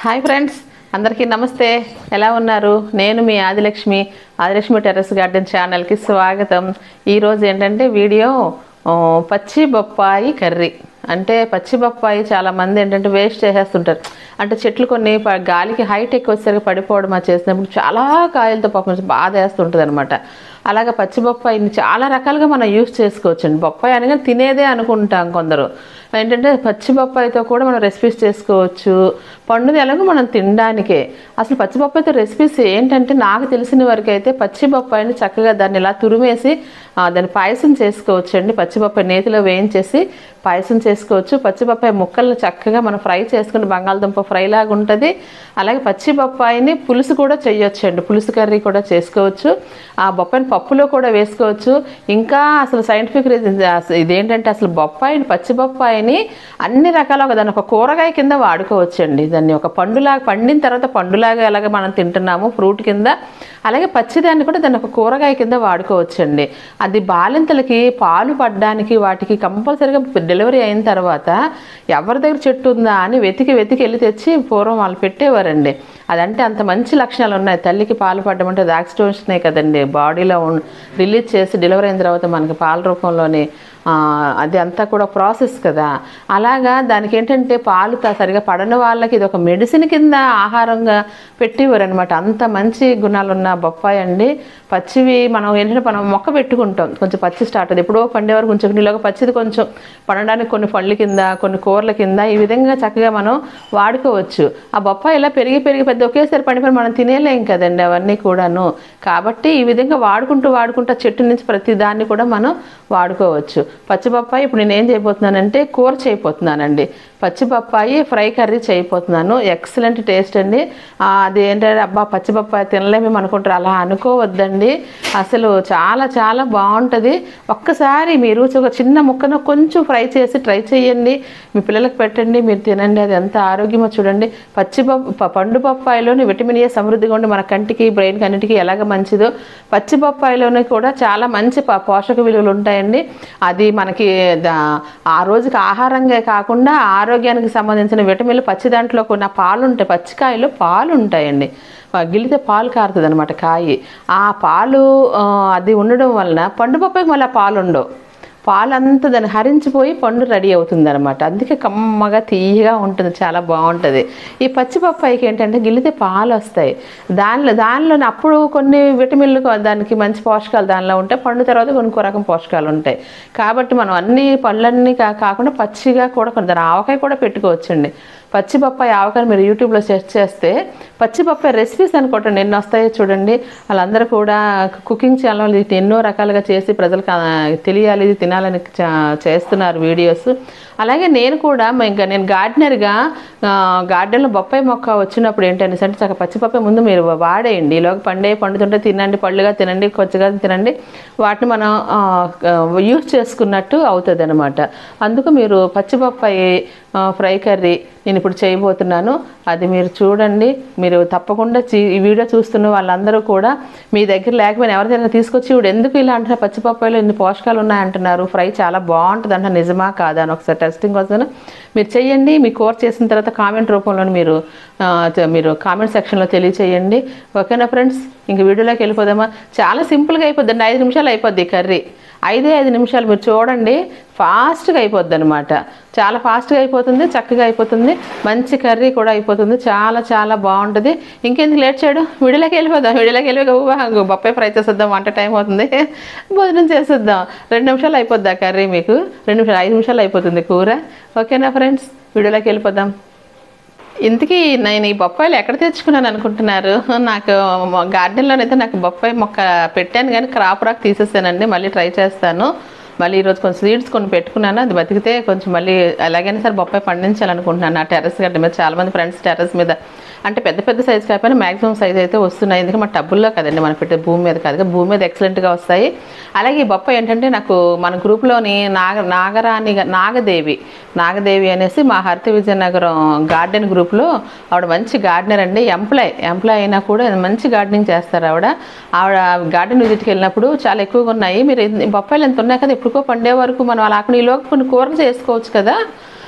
hi friends అందరికీ నమస్తే ఎలా ఉన్నారు నేను మీ ఆదిలక్ష్మి ఆదిలక్ష్మి టెర్రస్ గార్డెన్ ఛానల్కి స్వాగతం ఈరోజు ఏంటంటే వీడియో ఆ, పచ్చి బొప్పాయి కర్రీ అంటే పచ్చి బొప్పాయి చాలా మంది ఏంటంటే వేస్ట్ చేసేస్తుంటారు అంటే చెట్లు కొన్ని ప- గాలికి హైట్ ఎక్కువ వచ్చేసరికి పడిపోవడం అది చేసినప్పుడు చాలా కాయలతో పాపం బాధ వేస్తుంటుంది అనమాట అలాగే పచ్చి బొప్పాయిని చాలా రకాలుగా మనం యూస్ చేసుకోవచ్చండి బొప్పాయి అనగా తినేదే అనుకుంటాం కొందరు ఏంటంటే పచ్చి బొప్పాయితో కూడా మనం రెసిపీస్ చేసుకోవచ్చు పండుది ఎలాగో మనం తినడానికే అసలు పచ్చి బొప్పాయితో రెసిపీస్ ఏంటంటే నాకు తెలిసిన వరకు అయితే పచ్చి బొప్పాయిని చక్కగా దాన్ని ఇలా తురిమేసి ఆ, దాన్ని పాయసం చేసుకోవచ్చు అండి పచ్చి బొప్పాయి నేతిలో వేయించేసి పాయసం చేసుకోవచ్చు పచ్చి బొప్పాయి ముక్కలను చక్కగా మనం ఫ్రై చేసుకుని బంగాళదుంప ఫ్రై లాగా ఉంటుంది అలాగే పచ్చి బొప్పాయిని పులుసు కూడా చేయొచ్చు అండి పులుసు కర్రీ కూడా చేసుకోవచ్చు ఆ బొప్పాయిని పప్పులో కూడా వేసుకోవచ్చు ఇంకా అసలు సైంటిఫిక్ రీజన్ ఇదేంటంటే అసలు బొప్పాయిని పచ్చి బొప్పాయిని అన్ని రకాల ఒక దాన్ని ఒక కూరగాయ కింద వాడుకోవచ్చు అండి దాన్ని ఒక పండులాగా పండిన తర్వాత పండులాగా ఎలాగ మనం తింటున్నాము ఫ్రూట్ కింద అలాగే పచ్చిదాన్ని కూడా దాన్ని ఒక కూరగాయ కింద వాడుకోవచ్చు అండి అది బాలింతలకి పాలు పడ్డానికి వాటికి కంపల్సరీగా డెలివరీ అయిన తర్వాత ఎవరి దగ్గర చెట్టు ఉందా అని వెతికి వెతికి వెళ్ళి తెచ్చి పూర్వం వాళ్ళు పెట్టేవారండి అదంటే అంత మంచి లక్షణాలు ఉన్నాయి తల్లికి పాలు పడ్డం అంటే అది ఆక్సిటోన్స్నే కదండి బాడీలో రిలీజ్ చేసి డెలివరీ అయిన తర్వాత మనకి పాల రూపంలోని ఆ, అది అంతా కూడా ప్రాసెస్ కదా అలాగా దానికి ఏంటంటే పాలు త- సరిగా పడని వాళ్ళకి ఇది ఒక మెడిసిన్ కింద ఆహారంగా పెట్టేవారు అనమాట అంత మంచి గుణాలు ఉన్న బొప్పాయి అండి పచ్చివి మనం ఏంటంటే మనం మొక్క పెట్టుకుంటాం కొంచెం పచ్చి స్టార్ట్ అవుతుంది ఎప్పుడో పండే వరకు కొంచెం నీళ్ళగా పచ్చిది కొంచెం పండడానికి కొన్ని పళ్ళు కింద కొన్ని కూరల కింద ఈ విధంగా చక్కగా మనం వాడుకోవచ్చు ఆ బొప్పాయి ఇలా పెరిగి పెరిగి పెద్ద ఒకేసారి పండిపోయి మనం తినేలేం కదండి అవన్నీ కూడాను కాబట్టి ఈ విధంగా వాడుకుంటూ వాడుకుంటూ చెట్టు నుంచి ప్రతి దాన్ని కూడా మనం వాడుకోవచ్చు పచ్చి బొప్పాయి ఇప్పుడు నేను ఏం చేయబోతున్నానంటే కూర చేయబోతున్నానండి పచ్చి బొప్పాయి ఫ్రై కర్రీ చేయబోతున్నాను ఎక్సలెంట్ టేస్ట్ అండి ఆ, అది ఏంటంటే అబ్బా పచ్చి బొప్పాయి తినలేమేమో అనుకుంటారు అలా అనుకోవద్దండి అసలు చాలా చాలా బాగుంటుంది ఒక్కసారి మీరు ఒక చిన్న ముక్కను కొంచెం ఫ్రై చేసి ట్రై చేయండి మీ పిల్లలకు పెట్టండి మీరు తినండి అది ఎంత ఆరోగ్యమో చూడండి పచ్చి బొప్ప ప- పండు బొప్పాయిలోని విటమిన్ ఏ సమృద్ధిగా ఉండి మన కంటికి బ్రెయిన్కి అన్నిటికీ ఎలాగ మంచిదో పచ్చి బొప్పాయిలోని కూడా చాలా మంచి ప- పోషక విలువలు ఉంటాయండి అది మనకి దా- ఆ రోజుకి ఆహారంగా కాకుండా ఆరోగ్యానికి సంబంధించిన విటమిన్లు పచ్చి దాంట్లో కొన్ని పాలు ఉంటాయి పచ్చికాయలో పాలు ఉంటాయండి ఆ, గిల్లితే పాలు కారుతుంది అనమాట కాయి ఆ పాలు ఆ, అది ఉండడం వలన పండు పప్పాయికి మళ్ళీ ఆ పాలు ఉండవు పాలంతా దాన్ని హరించిపోయి పండు రెడీ అవుతుంది అనమాట అందుకే కమ్మగా తీయగా ఉంటుంది చాలా బాగుంటుంది ఈ పచ్చి పప్పాయికి ఏంటంటే గిల్లితే పాలు వస్తాయి దానిలో దానిలో అప్పుడు కొన్ని విటమిన్లు కొ- దానికి మంచి పోషకాలు దానిలో ఉంటాయి పండు తర్వాత కొన్ని ఇంకో రకం పోషకాలు ఉంటాయి కాబట్టి మనం అన్ని పళ్ళన్నీ కా కాకుండా పచ్చిగా కూడా కొన్ని దాని ఆవకాయ కూడా పెట్టుకోవచ్చండి పచ్చి బొప్పాయి ఆవకాయలు మీరు యూట్యూబ్లో సెర్చ్ చేస్తే పచ్చి బొప్పాయి రెసిపీస్ అనుకోండి ఎన్ని వస్తాయో చూడండి వాళ్ళందరూ కూడా కుకింగ్ ఛానల్ ఇది ఎన్నో రకాలుగా చేసి ప్రజలకు ఆ, తెలియాలి ఇది తినాలని చా- చేస్తున్నారు వీడియోస్ అలాగే నేను కూడా మ- ఇంకా నేను గార్డెనర్గా గార్డెన్లో బొప్పాయి మొక్క వచ్చినప్పుడు ఏంటంటే అంటే చక్కగా పచ్చి బొప్పాయి ముందు మీరు వాడేయండి ఈలోగా పండే పండుతుంటే తినండి పళ్ళుగా తినండి కొచ్చగా తినండి వాటిని మనం యూజ్ చేసుకున్నట్టు అవుతుంది అనమాట అందుకు మీరు పచ్చి బొప్పాయి ఆ, ఫ్రై కర్రీ నేను ఇప్పుడు చేయబోతున్నాను అది మీరు చూడండి మీరు తప్పకుండా చీ- ఈ వీడియో చూస్తున్న వాళ్ళందరూ కూడా మీ దగ్గర లేకపోయినా ఎవరిదైనా తీసుకొచ్చి ఇప్పుడు ఎందుకు ఇలా అంటున్నారు పచ్చిపప్పాయిలో ఇన్ని పోషకాలు ఉన్నాయంటున్నారు ఫ్రై చాలా బాగుంటుంది అంట నిజమా కాదా అని ఒకసారి టెస్టింగ్ కోసం మీరు చెయ్యండి మీ కోర్స్ చేసిన తర్వాత కామెంట్ రూపంలో మీరు ఆ, చ- మీరు కామెంట్ సెక్షన్లో తెలియచేయండి ఓకేనా ఫ్రెండ్స్ ఇంక వీడియోలోకి వెళ్ళిపోదామా చాలా సింపుల్గా అయిపోద్ది ఐదు నిమిషాలు అయిపోద్ది ఈ కర్రీ ఐదే ఐదు నిమిషాలు మీరు చూడండి ఫాస్ట్గా అయిపోద్ది అనమాట చాలా ఫాస్ట్గా అయిపోతుంది చక్కగా అయిపోతుంది మంచి కర్రీ కూడా అయిపోతుంది చాలా చాలా బాగుంటుంది ఇంకెందుకు లేట్ చేయడం వీడియోలోకి వెళ్ళిపోదాం వీడియోలోకి వెళ్ళి ఊహ, బొప్పాయి ఫ్రై చేసేద్దాం వంట టైం అవుతుంది భోజనం చేసేద్దాం రెండు నిమిషాలు అయిపోద్ది ఆ కర్రీ మీకు రెండు నిమిషాలు ఐదు నిమిషాలు అయిపోతుంది కూర ఓకేనా ఫ్రెండ్స్ వీడియోలోకి వెళ్ళిపోదాం ఇంతకీ నేను ఈ బొప్పాయిలు ఎక్కడ తెచ్చుకున్నాను అనుకుంటున్నారు నాకు గార్డెన్లోనైతే నాకు బొప్పాయి మొక్క పెట్టాను కానీ క్రాప్ రాక్ తీసేసానండి మళ్ళీ ట్రై చేస్తాను మళ్ళీ ఈరోజు కొంచెం సీడ్స్ కొన్ని పెట్టుకున్నాను అది బతికితే కొంచెం మళ్ళీ ఎలాగైనా సరే బొప్పాయి పండించాలనుకుంటున్నాను నా టెర్రస్ గడ్డ మీద చాలామంది ఫ్రెండ్స్ టెర్రస్ మీద అంటే పెద్ద పెద్ద సైజు కాకపోయినా మాక్సిమం సైజ్ అయితే వస్తున్నాయి ఎందుకంటే మన టబ్బుల్లో కదండి మనం పెట్టే భూమి మీద కాదు భూమి మీద ఎక్సలెంట్గా వస్తాయి అలాగే ఈ బొప్పాయి ఏంటంటే నాకు మన గ్రూప్లోని నాగ నాగరాణి గా- నాగదేవి నాగదేవి అనేసి మా హరిత విజయనగరం గార్డెన్ గ్రూప్లో ఆవిడ మంచి గార్డెనర్ అండి ఎంప్లాయ్ ఎంప్లాయ్ అయినా కూడా మంచి గార్డెనింగ్ చేస్తారు ఆవిడ ఆవిడ గార్డెన్ విజిట్కి వెళ్ళినప్పుడు చాలా ఎక్కువగా ఉన్నాయి మీరు ఎన్ని- బొప్పాయిలు ఎంత ఉన్నాయి కదా ఎప్పుడుకో పండే వరకు మనం అలా ఆకుండా ఈలోగా కొన్ని కూరలు చేసుకోవచ్చు కదా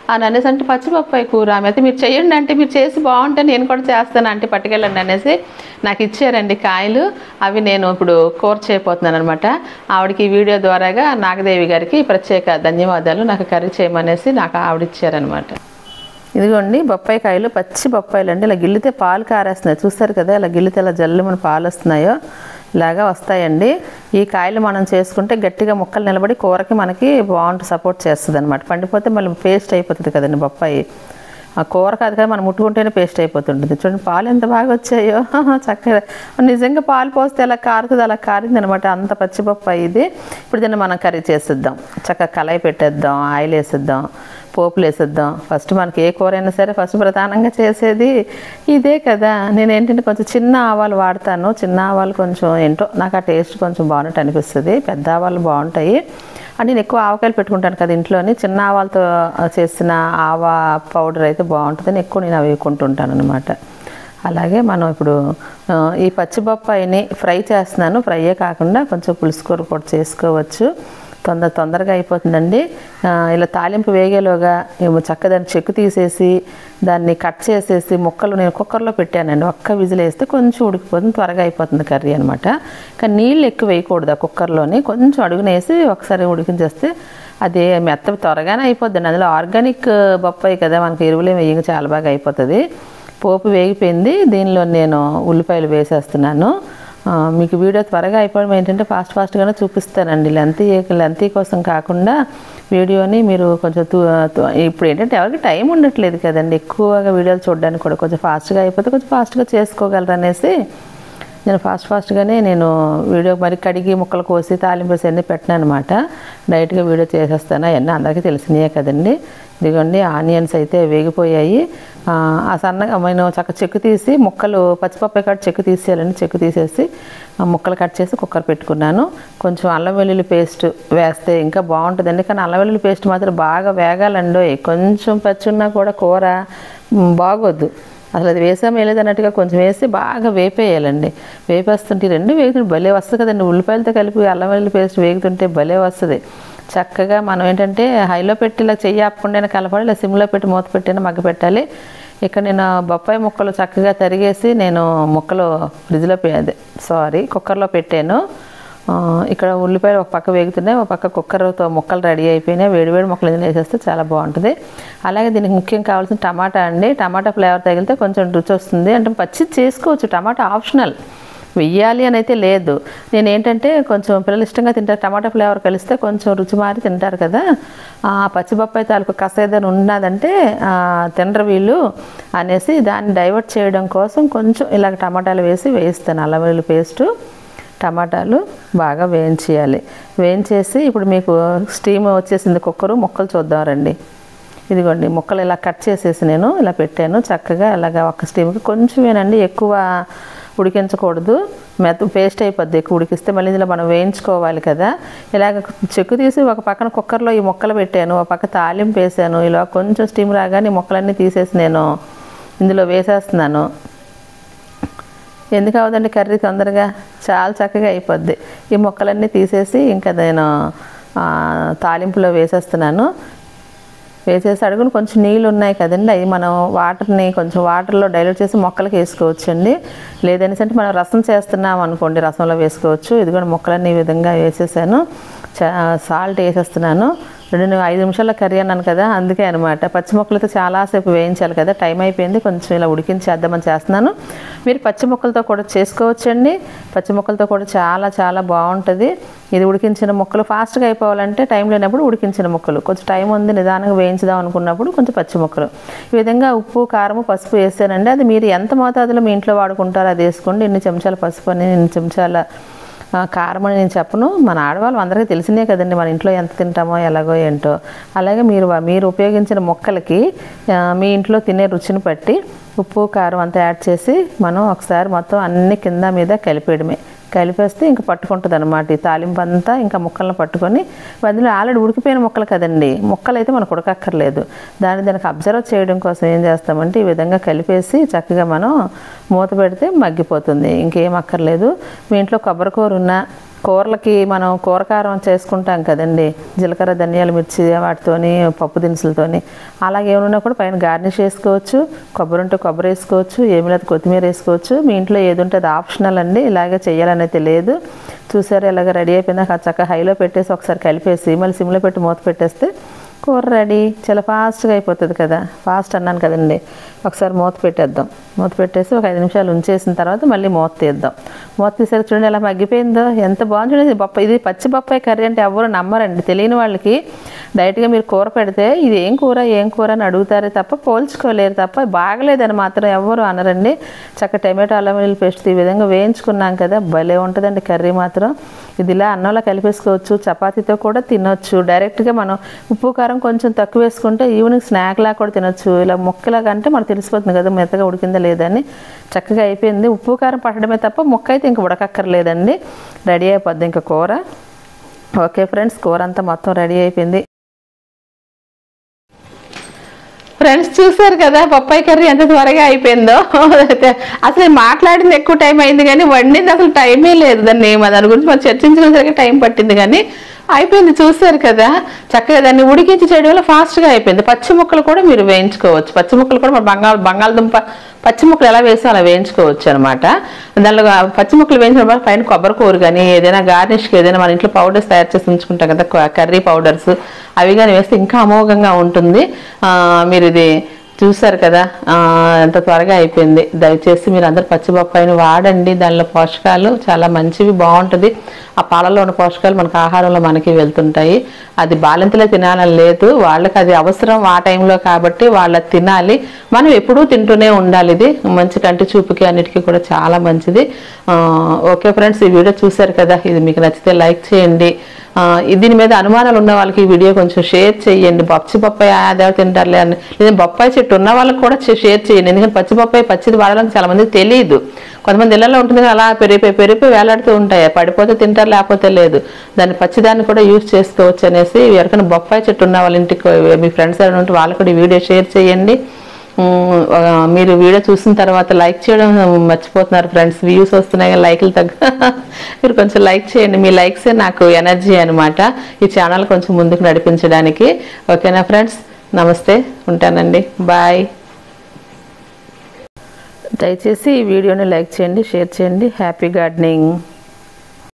అని అనేసి అంటే పచ్చిపప్పాయి కూర ఆమె అయితే మీరు చేయండి అంటే మీరు చేసి బాగుంటే నేను కూడా చేస్తాను అంటే పట్టుకెళ్ళండి అనేసి నాకు ఇచ్చారండి కాయలు అవి నేను ఇప్పుడు కూర చేయబోతున్నాను అనమాట ఆవిడకి ఈ వీడియో ద్వారాగా నాగదేవి గారికి ప్రత్యేక ధన్యవాదాలు నాకు కర్రీ చేయమనేసి నాకు ఆవిడ ఇచ్చారనమాట ఇదిగోండి బొప్పాయి కాయలు పచ్చి బొప్పాయిలు అండి ఇలా గిల్లితే పాలు కారేస్తున్నాయి చూస్తారు కదా ఇలా గిల్లితే ఇలా జల్లు మన పాలు వస్తున్నాయో ఇలాగా వస్తాయండి ఈ కాయలు మనం చేసుకుంటే గట్టిగా ముక్కలు నిలబడి కూరకి మనకి బాగుంటుంది సపోర్ట్ చేస్తుంది అనమాట పండిపోతే మళ్ళీ పేస్ట్ అయిపోతుంది కదండి బొప్పాయి ఆ కూర కాదు కదా మనం ముట్టుకుంటేనే పేస్ట్ అయిపోతుంటుంది చూడండి పాలు ఎంత బాగా వచ్చాయో చక్కగా నిజంగా పాలు పోస్తే అలా కారుతుంది అలా కారింది అనమాట అంత పచ్చిపప్పాయి ఇది ఇప్పుడు దీన్ని మనం కర్రీ చేసేద్దాం చక్కగా కళాయి పెట్టేద్దాం ఆయిల్ వేసేద్దాం పోపులు వేసేద్దాం ఫస్ట్ మనకి ఏ కూర అయినా సరే ఫస్ట్ ప్రధానంగా చేసేది ఇదే కదా నేను ఏంటంటే కొంచెం చిన్న ఆవాలు వాడతాను చిన్న ఆవాలు కొంచెం ఏంటో నాకు ఆ టేస్ట్ కొంచెం బాగున్నట్టు అనిపిస్తుంది పెద్ద ఆవాలు బాగుంటాయి అని నేను ఎక్కువ ఆవకాయలు పెట్టుకుంటాను కదా ఇంట్లోని చిన్న ఆవాలతో చేసిన ఆవా పౌడర్ అయితే బాగుంటుందని ఎక్కువ నేను అవి కొంటుంటాను అనమాట అలాగే మనం ఇప్పుడు ఆ, ఈ పచ్చిబొప్పాయిని ఫ్రై చేస్తున్నాను ఫ్రైయే కాకుండా కొంచెం పులుసు కూర కూడా చేసుకోవచ్చు తొందర తొందరగా అయిపోతుందండి ఆ, ఇలా తాలింపు వేగేలోగా ఏమో చక్కగా దాన్ని చెక్కు తీసేసి దాన్ని కట్ చేసేసి ముక్కలు నేను కుక్కర్లో పెట్టానండి ఒక్క విజిల్ వేస్తే కొంచెం ఉడికిపోతుంది త్వరగా అయిపోతుంది కర్రీ అనమాట కానీ నీళ్ళు ఎక్కువ వేయకూడదు ఆ కుక్కర్లోని కొంచెం అడుగునేసి ఒకసారి ఉడికించేస్తే అది మెత్త త్వరగానే అయిపోద్దండి అందులో ఆర్గానిక్ బొప్పాయి కదా మనకి ఎరువులు వేయంగా చాలా బాగా అయిపోతుంది పోపు వేగిపోయింది దీనిలో నేను ఉల్లిపాయలు వేసేస్తున్నాను ఆ, మీకు వీడియో త్వరగా అయిపోవడం ఏంటంటే ఫాస్ట్ ఫాస్ట్గానే చూపిస్తానండి లెంతీ లెంతీ కోసం కాకుండా వీడియోని మీరు కొంచెం తూ- తూ- ఇప్పుడు ఏంటంటే ఎవరికి టైం ఉండట్లేదు కదండి ఎక్కువగా వీడియోలు చూడడానికి కూడా కొంచెం ఫాస్ట్గా అయిపోతే కొంచెం ఫాస్ట్గా చేసుకోగలరు అనేసి నేను ఫాస్ట్ ఫాస్ట్గానే నేను వీడియో మరి కడిగి ముక్కలు కోసి తాలింపు వేసి అన్నీ పెట్టినాను అనమాట డైరెక్ట్గా వీడియో చేసేస్తాను అవన్నీ అందరికీ తెలిసినాయే కదండి ఇదిగోండి ఆనియన్స్ అయితే వేగిపోయాయి ఆ, ఆ సన్నగా నేను చక్క చెక్కు తీసి ముక్కలు పచ్చిపప్పాయి కాడ చెక్కు తీసేయాలండి చెక్కు తీసేసి ఆ ముక్కలు కట్ చేసి కుక్కర్ పెట్టుకున్నాను కొంచెం అల్లం వెల్లుల్లి పేస్ట్ వేస్తే ఇంకా బాగుంటుందండి కానీ అల్లం వెల్లుల్లి పేస్ట్ మాత్రం బాగా వేగాలండో కొంచెం పచ్చున్నా కూడా కూర మ్, బాగోద్దు అసలు అది వేసాము వేయలేదు అన్నట్టుగా కొంచెం వేసి బాగా వేపేయాలండి వేపేస్తుంటే ఈ రెండు వేగుతుంటే భలే వస్తుంది కదండి ఉల్లిపాయలతో కలిపి అల్లం వెల్లుల్లి పేస్ట్ వేగుతుంటే భలే వస్తుంది చక్కగా మనం ఏంటంటే హైలో పెట్టి ఇలా చెయ్యి ఆపకుండా కలపాలి ఇలా సిమ్లో పెట్టి మూత పెట్టినా మగ్గ పెట్టాలి ఇక్కడ నేను బొప్పాయి ముక్కలు చక్కగా తరిగేసి నేను ముక్కలు ఫ్రిడ్జ్లో పె అదే సారీ కుక్కర్లో పెట్టాను ఆ, ఇక్కడ ఉల్లిపాయలు ఒక పక్క వేగుతున్నాయి ఒక పక్క కుక్కర్తో ముక్కలు రెడీ అయిపోయినాయి వేడివేడి ముక్కలు ఇందులో వేసేస్తే చాలా బాగుంటుంది అలాగే దీనికి ముఖ్యం కావాల్సిన టమాటా అండి టమాటా ఫ్లేవర్ తగిలితే కొంచెం రుచి వస్తుంది అంటే పచ్చి చేసుకోవచ్చు టమాటా ఆప్షనల్ వెయ్యాలి అని అయితే లేదు నేను ఏంటంటే కొంచెం పిల్లలు ఇష్టంగా తింటారు టమాటా ఫ్లేవర్ కలిస్తే కొంచెం రుచి మారి తింటారు కదా ఆ పచ్చిబొప్పాయి తాలూకు కస ఏదైనా ఉన్నదంటే ఆ, తినరు వీళ్ళు అనేసి దాన్ని డైవర్ట్ చేయడం కోసం కొంచెం ఇలాగ టమాటాలు వేసి వేయిస్తాను అల్లం వెల్లుల్లి పేస్టు టమాటాలు బాగా వేయించేయాలి వేయించేసి ఇప్పుడు మీకు స్టీమ్ వచ్చేసింది కుక్కరు ముక్కలు చూద్దాం రండి ఇదిగోండి ముక్కలు ఇలా కట్ చేసేసి నేను ఇలా పెట్టాను చక్కగా అలాగా ఒక స్టీమ్కి కొంచెమేనండి ఎక్కువ ఉడికించకూడదు మెత్త పేస్ట్ అయిపోద్ది ఎక్కువ ఉడికిస్తే మళ్ళీ ఇందులో మనం వేయించుకోవాలి కదా ఇలాగ చెక్కు తీసి ఒక పక్కన కుక్కర్లో ఈ ముక్కలు పెట్టాను ఒక పక్క తాలింపు వేసాను ఇలా కొంచెం స్టీమ్ రాగానే ఈ ముక్కలన్నీ తీసేసి నేను ఇందులో వేసేస్తున్నాను ఎందుకు అవదండి కర్రీ తొందరగా చాలా చక్కగా అయిపోద్ది ఈ ముక్కలన్నీ తీసేసి ఇంకా నేను ఆ, తాలింపులో వేసేస్తున్నాను వేసేసి అడుగులు కొంచెం నీళ్ళు ఉన్నాయి కదండి అవి మనం వాటర్ని కొంచెం వాటర్లో డైల్యూట్ చేసి మొక్కలకి వేసుకోవచ్చండి లేదనేసి అంటే మనం రసం చేస్తున్నాం అనుకోండి రసంలో వేసుకోవచ్చు ఇది కూడా మొక్కలన్నీ ఈ విధంగా వేసేసాను సాల్ట్ వేసేస్తున్నాను రెండు ఐదు నిమిషాల కర్రీ అన్నాను కదా అందుకే అనమాట పచ్చి మొక్కలతో చాలాసేపు వేయించాలి కదా టైం అయిపోయింది కొంచెం ఇలా ఉడికించేద్దామని చేస్తున్నాను మీరు పచ్చి మొక్కలతో కూడా చేసుకోవచ్చండి పచ్చి మొక్కలతో కూడా చాలా చాలా బాగుంటుంది ఇది ఉడికించిన ముక్కలు ఫాస్ట్గా అయిపోవాలంటే టైం లేనప్పుడు ఉడికించిన ముక్కలు కొంచెం టైం ఉంది నిదానంగా వేయించుదాం అనుకున్నప్పుడు కొంచెం పచ్చి ముక్కలు ఈ విధంగా ఉప్పు కారము పసుపు వేసానండి అది మీరు ఎంత మోతాదులో మీ ఇంట్లో వాడుకుంటారో అది వేసుకోండి ఇన్ని చెంచాల పసుపు అని ఇన్ని చెంచాల ఆ, కారం అని నేను చెప్పను మన ఆడవాళ్ళు అందరికీ తెలిసినే కదండి మన ఇంట్లో ఎంత తింటామో ఎలాగో ఏంటో అలాగే మీరు వా- మీరు ఉపయోగించిన మొక్కలకి ఆ, మీ ఇంట్లో తినే రుచిని బట్టి ఉప్పు కారం అంతా యాడ్ చేసి మనం ఒకసారి మొత్తం అన్ని కింద మీద కలిపేయడమే కలిపేస్తే ఇంకా పట్టుకుంటుంది అనమాట ఈ తాలింపు అంతా ఇంకా ముక్కలను పట్టుకొని అందులో ఆల్రెడీ ఉడికిపోయిన ముక్కలు కదండి ముక్కలు అయితే మనకు ఉడకక్కర్లేదు దాన్ని దానికి అబ్జర్వ్ చేయడం కోసం ఏం చేస్తామంటే ఈ విధంగా కలిపేసి చక్కగా మనం మూత పెడితే మగ్గిపోతుంది ఇంకేం అక్కర్లేదు మీ ఇంట్లో కొబ్బరికూర ఉన్నా కూరలకి మనం కూరకారం చేసుకుంటాం కదండి జీలకర్ర ధనియాలు మిర్చి వాటితోని పప్పు దినుసులతోని అలాగే ఏమైనా కూడా పైన గార్నిష్ వేసుకోవచ్చు కొబ్బరి ఉంటే కొబ్బరి వేసుకోవచ్చు ఏమి లేదు కొత్తిమీర వేసుకోవచ్చు మీ ఇంట్లో ఏది ఉంటే అది ఆప్షనల్ అండి ఇలాగే చేయాలనైతే లేదు చూసారు ఇలాగ రెడీ అయిపోయిందాక చక్కగా హైలో పెట్టేసి ఒకసారి కలిపేసి మళ్ళీ సిమ్లో పెట్టి మూత పెట్టేస్తే కూర రెడీ చాలా ఫాస్ట్గా అయిపోతుంది కదా ఫాస్ట్ అన్నాను కదండి ఒకసారి మూత పెట్టేద్దాం మూత పెట్టేసి ఒక ఐదు నిమిషాలు ఉంచేసిన తర్వాత మళ్ళీ మూత తీద్దాం మూత తీసాక చూడండి ఎలా మగ్గిపోయిందో ఎంత బాగుంది చూడండి బొప్పాయి ఇది పచ్చి బొప్పాయి కర్రీ అంటే ఎవరు నమ్మరండి తెలియని వాళ్ళకి డైరెక్ట్గా మీరు కూర పెడితే ఇది ఏం కూర ఏం కూర అని అడుగుతారే తప్ప పోల్చుకోలేరు తప్ప బాగలేదని మాత్రం ఎవరు అనరండి చక్క టమాటో అల్లం వెల్లుల్లి పేస్ట్ ఈ విధంగా వేయించుకున్నాం కదా భలే ఉంటుందండి కర్రీ మాత్రం ఇది ఇలా అన్నంలో కలిపేసుకోవచ్చు చపాతీతో కూడా తినొచ్చు డైరెక్ట్గా మనం ఉప్పు కారం కొంచెం తక్కువ వేసుకుంటే ఈవినింగ్ స్నాక్ లాగా కూడా తినొచ్చు ఇలా ముక్కలాగా అంటే మనకు తెలిసిపోతుంది కదా మెత్తగా ఉడికిందా లేదని చక్కగా అయిపోయింది ఉప్పు కారం పట్టడమే తప్ప ముక్క అయితే ఇంక ఉడకక్కర్లేదండి రెడీ అయిపోద్ది ఇంకా కూర ఓకే ఫ్రెండ్స్ కూర అంతా మొత్తం రెడీ అయిపోయింది ఫ్రెండ్స్ చూసారు కదా పప్పాయి కర్రీ ఎంత త్వరగా అయిపోయిందో అయితే అసలు మాట్లాడింది ఎక్కువ టైం అయింది కానీ వండింది అసలు టైమే లేదు దాన్ని దాని గురించి మనం చర్చించడానికి టైం పట్టింది కానీ అయిపోయింది చూసారు కదా చక్కగా దాన్ని ఉడికించి చేయడం వల్ల ఫాస్ట్గా అయిపోయింది పచ్చి ముక్కలు కూడా మీరు వేయించుకోవచ్చు పచ్చి ముక్కలు కూడా మన బంగాళ బంగాళదుంప పచ్చి ముక్కలు ఎలా వేసో అలా వేయించుకోవచ్చు అనమాట దానిలో పచ్చి ముక్కలు వేయించడం వల్ల పైన కొబ్బరి కూర కానీ ఏదైనా గార్నిష్కి ఏదైనా మన ఇంట్లో పౌడర్స్ తయారు చేసి ఉంచుకుంటాం కదా కర్రీ పౌడర్స్ అవి కానీ వేస్తే ఇంకా అమోఘంగా ఉంటుంది ఆ, మీరు ఇది చూసారు కదా ఆ, ఎంత త్వరగా అయిపోయింది దయచేసి మీరు అందరు పచ్చిబొప్పాయిని వాడండి దానిలో పోషకాలు చాలా మంచివి బాగుంటుంది ఆ పాలలో ఉన్న పోషకాలు మనకు ఆహారంలో మనకి వెళ్తుంటాయి అది బాలింతలే తినాలని లేదు వాళ్ళకి అది అవసరం ఆ టైంలో కాబట్టి వాళ్ళ తినాలి మనం ఎప్పుడూ తింటూనే ఉండాలి ఇది మంచి కంటి చూపుకి అన్నిటికీ కూడా చాలా మంచిది ఆ, ఓకే ఫ్రెండ్స్ ఈ వీడియో చూసారు కదా ఇది మీకు నచ్చితే లైక్ చేయండి ఆ, ఈ దీని మీద అనుమానాలు ఉన్న వాళ్ళకి ఈ వీడియో కొంచెం షేర్ చేయండి పచ్చి బొప్పాయి అదే తింటారులే అని లేదా బొప్పాయి చెట్టు ఉన్న వాళ్ళకి కూడా చే- షేర్ చేయండి ఎందుకంటే పచ్చి బొప్పాయి పచ్చిది వాడడానికి చాలా మందికి తెలియదు కొంతమంది ఇళ్లలో ఉంటుంది కదా, అలా పెరిగిపోయి పెరిగిపోయి వేలాడుతూ ఉంటాయి పడిపోతే తింటారు లేకపోతే లేదు దాన్ని పచ్చిదాన్ని కూడా యూజ్ చేసుకోవచ్చు అనేసి ఎవరికైనా బొప్పాయి చెట్టు ఉన్న వాళ్ళ ఇంటికి మీ ఫ్రెండ్స్ ఎవరైనా ఉంటే వాళ్ళు కూడా ఈ వీడియో షేర్ చేయండి ఉమ్, ఆ, మీరు వీడియో చూసిన తర్వాత లైక్ చేయడం మర్చిపోతున్నారు ఫ్రెండ్స్ వ్యూస్ వస్తున్నాయి కానీ లైక్లు తగ్గ మీరు కొంచెం లైక్ చేయండి మీ లైక్సే నాకు ఎనర్జీ అనమాట ఈ ఛానల్ కొంచెం ముందుకు నడిపించడానికి ఓకేనా ఫ్రెండ్స్ నమస్తే ఉంటానండి బాయ్ దయచేసి ఈ వీడియోని లైక్ చేయండి షేర్ చేయండి హ్యాపీ గార్డెనింగ్